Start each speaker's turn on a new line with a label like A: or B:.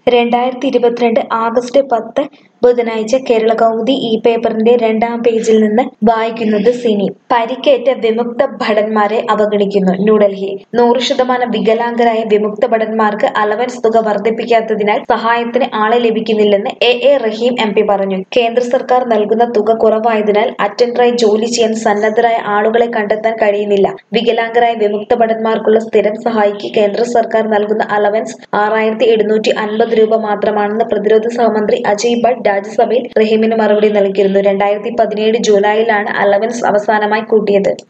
A: രണ്ടായിരത്തി ഇരുപത്തിരണ്ട് ആഗസ്റ്റ് പത്ത് ബുധനാഴ്ച കേരള കൗമുദി ഈ പേപ്പറിന്റെ രണ്ടാം പേജിൽ നിന്ന് വായിക്കുന്നത് സിനി പരിക്കേറ്റ വിമുക്ത ഭടന്മാരെ അവഗണിക്കുന്നു ന്യൂഡൽഹി നൂറ് ശതമാനം വികലാംഗരായ വിമുക്ത ഭടന്മാർക്ക് അലവൻസ് തുക വർദ്ധിപ്പിക്കാത്തതിനാൽ സഹായത്തിന് ആളെ ലഭിക്കുന്നില്ലെന്ന് A A Rahim M P പറഞ്ഞു കേന്ദ്ര സർക്കാർ നൽകുന്ന തുക കുറവായതിനാൽ അറ്റൻഡറായി ജോലി ചെയ്യാൻ സന്നദ്ധരായ ആളുകളെ കണ്ടെത്താൻ കഴിയുന്നില്ല വികലാംഗരായ വിമുക്ത ഭടന്മാർക്കുള്ള സ്ഥിരം സഹായിക്ക് കേന്ദ്ര സർക്കാർ നൽകുന്ന അലവൻസ് ആറായിരത്തി എഴുന്നൂറ്റി അൻപത് രൂപ മാത്രമാണെന്ന് പ്രതിരോധ സഹമന്ത്രി അജയ് ഭട്ട് രാജ്യസഭയിൽ റഹീമിന് മറുപടി നൽകിയിരുന്നു രണ്ടായിരത്തി പതിനേഴ് ജൂലൈയിലാണ് അലവൻസ് അവസാനമായി കൂട്ടിയത്